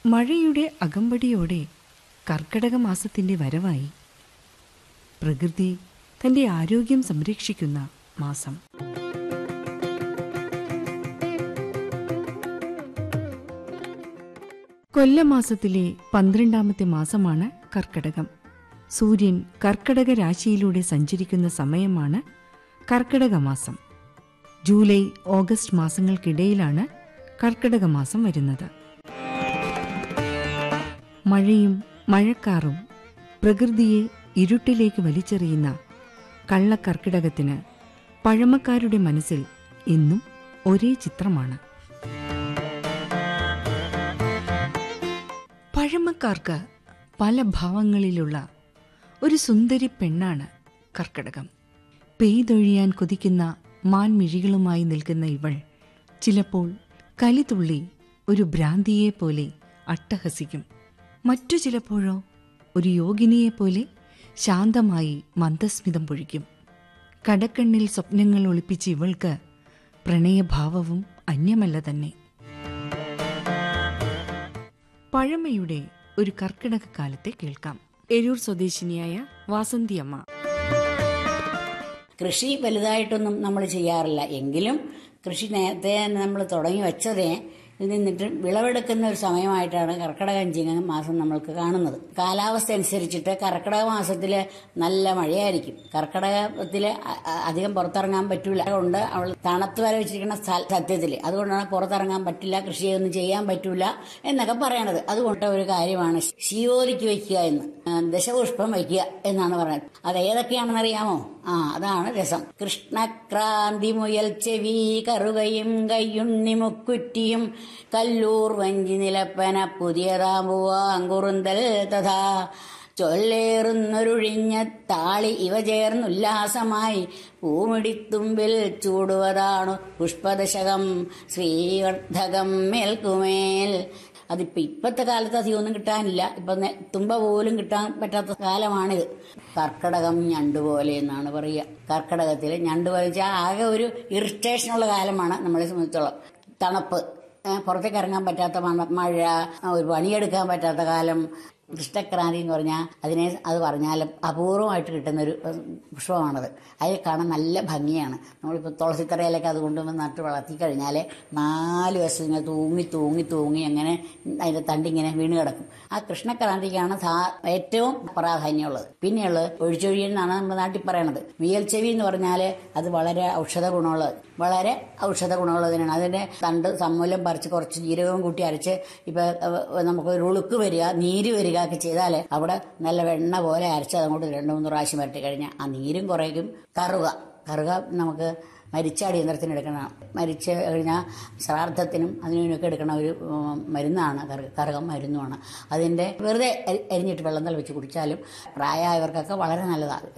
മഴയുടെ അകമ്പടിയോടെ കർക്കടക മാസത്തിന്റെ വരവായി പ്രകൃതി തന്റെ ആരോഗ്യം സംരക്ഷിക്കുന്ന മാസം കൊല്ലമാസത്തിലെ പന്ത്രണ്ടാമത്തെ മാസമാണ് കർക്കടകം സൂര്യൻ കർക്കടക രാശിയിലൂടെ സഞ്ചരിക്കുന്ന സമയമാണ് കർക്കടക മാസം ജൂലൈ ഓഗസ്റ്റ് മാസങ്ങൾക്കിടയിലാണ് കർക്കടക മാസം വരുന്നത് മഴയും മഴക്കാറും പ്രകൃതിയെ ഇരുട്ടിലേക്ക് വലിച്ചെറിയുന്ന കള്ളക്കർക്കിടകത്തിന് പഴമക്കാരുടെ മനസ്സിൽ ഇന്നും ഒരേ ചിത്രമാണ് പഴമക്കാർക്ക് പല ഭാവങ്ങളിലുള്ള ഒരു സുന്ദരി പെണ്ണാണ് കർക്കിടകം പെയ്തൊഴിയാൻ കൊതിക്കുന്ന മാൻമിഴികളുമായി നിൽക്കുന്ന ഇവൾ ചിലപ്പോൾ കലിതുള്ളി ഒരു ഭ്രാന്തിയെ പോലെ അട്ടഹസിക്കും മറ്റു ചിലപ്പോഴോ ഒരു യോഗിനിയെ പോലെ ശാന്തമായി മന്ദസ്മിതം പൊഴിക്കും കടക്കണ്ണിൽ സ്വപ്നങ്ങൾ ഒളിപ്പിച്ച ഇവൾക്ക് പ്രണയഭാവവും അന്യമല്ല തന്നെ പഴമയുടെ ഒരു കർക്കിടക കാലത്തെ കേൾക്കാം എരൂർ സ്വദേശിനിയായ വാസന്തിയമ്മ കൃഷി വലുതായിട്ടൊന്നും നമ്മൾ ചെയ്യാറില്ല എങ്കിലും കൃഷി നേരത്തെ തന്നെ നമ്മൾ തുടങ്ങി വെച്ചതേ ഇത് നിന്നിട്ട് വിളവെടുക്കുന്ന ഒരു സമയമായിട്ടാണ് കർക്കിടകം ചിങ്ങ മാസം നമ്മൾക്ക് കാണുന്നത് കാലാവസ്ഥ അനുസരിച്ചിട്ട് കർക്കിടക മാസത്തിൽ നല്ല മഴയായിരിക്കും കർക്കിടകത്തിൽ അധികം പുറത്തിറങ്ങാൻ പറ്റൂല അതുകൊണ്ട് അവൾ തണുത്ത് വരെ വെച്ചിരിക്കുന്ന സ്ഥല- സത്യത്തിൽ അതുകൊണ്ടാണ് പുറത്തിറങ്ങാൻ പറ്റില്ല കൃഷിയൊന്നും ചെയ്യാൻ പറ്റൂല എന്നൊക്കെ പറയണത് അതുകൊണ്ട് ഒരു കാര്യമാണ് ശിവോലിക്ക് വയ്ക്കുക എന്ന് ആ, ദശപുഷ്പം വയ്ക്കുക എന്നാണ് പറയുന്നത് അത് ഏതൊക്കെയാണെന്ന് അറിയാമോ ആ അതാണ് രസം കൃഷ്ണക്രാന്തി മുയൽ ചെവി കറുകയും കയ്യുണ്ണി മുക്കുറ്റിയും കല്ലൂർ വഞ്ചി നിലപ്പന പുതിയതാമ്പുവാങ്കുറുന്തൽ തഥാ ചൊല്ലേറുന്നൊരുഴിഞ്ഞ താളി ഇവ ചേർന്നുല്ലാസമായി പൂമിടിത്തുമ്പിൽ ചൂടുവതാണു പുഷ്പദശകം ശ്രീവർദ്ധകം മേൽക്കുമേൽ അതിപ്പോ ഇപ്പത്തെ കാലത്ത് അധികമൊന്നും കിട്ടാനില്ല ഇപ്പൊ നെ- തുമ്പ പോലും കിട്ടാൻ പറ്റാത്ത കാലമാണിത് കർക്കടകം ഞണ്ടുപോലെ എന്നാണ് പറയുക കർക്കടകത്തിൽ ഞണ്ടുപോലെ വെച്ചാൽ ആകെ ഒരു ഇറിറ്റേഷനുള്ള കാലമാണ് നമ്മളെ സംബന്ധിച്ചോളം തണുപ്പ് ഏ, പുറത്തേക്ക് ഇറങ്ങാൻ പറ്റാത്ത മണ- മഴ ആ, ഒരു പണിയെടുക്കാൻ പറ്റാത്ത കാലം കൃഷ്ണക്രാന്തി എന്ന് പറഞ്ഞാൽ അതിനെ അത് പറഞ്ഞാലും അപൂർവമായിട്ട് കിട്ടുന്ന ഒരു ഏ, പുഷ്പമാണത് അതിൽ കാണാൻ നല്ല ഭംഗിയാണ് നമ്മളിപ്പോൾ തുളസിത്തറയിലൊക്കെ അത് കൊണ്ടുവന്ന് നട്ട് വളർത്തി കഴിഞ്ഞാൽ നാല് വശം ഇങ്ങനെ തൂങ്ങി തൂങ്ങി തൂങ്ങി അങ്ങനെ അതിന്റെ തണ്ടിങ്ങനെ വീണ് കിടക്കും ആ കൃഷ്ണക്രാന്തിക്കാണ് സാ- ഏറ്റവും പ്രാധാന്യമുള്ളത് പിന്നെയുള്ളത് ഒഴിച്ചൊഴിയൽ എന്നാണ് നമ്മുടെ നാട്ടിൽ പറയണത് വിയൽച്ചെവി എന്ന് പറഞ്ഞാൽ അത് വളരെ ഔഷധ ഗുണമുള്ളത് വളരെ ഔഷധ ഗുണമുള്ളതിനാണ് അതിന്റെ തണ്ട് സമൂലം പറിച്ച് കുറച്ച് ജീരകവും കൂട്ടി അരച്ച് ഇപ്പൊ ഏഹ്, നമുക്ക് ഒരു ഉളുക്ക് വരിക നീര് വരിക ഒക്കെ ചെയ്താൽ അവിടെ നല്ല വെണ്ണ പോലെ അരച്ച് അതങ്ങോട്ട് രണ്ട് മൂന്ന് പ്രാവശ്യം വരട്ടി കഴിഞ്ഞാൽ ആ നീരും കുറയ്ക്കും കറുക കറുക നമുക്ക് മരിച്ച അടിയന്തരത്തിന് എടുക്കണം മരിച്ച് കഴിഞ്ഞാൽ ശ്രാദ്ധത്തിനും അതിനൊക്കെ എടുക്കണ ഒരു ഉം, മരുന്നാണ് കറു- കറുകം മരുന്നുമാണ് അതിന്റെ വെറുതെ അരി- അരിഞ്ഞിട്ട് വെള്ളം തിളപ്പിച്ച് കുടിച്ചാലും പ്രായമായവർക്കൊക്കെ വളരെ നല്ലതാണ്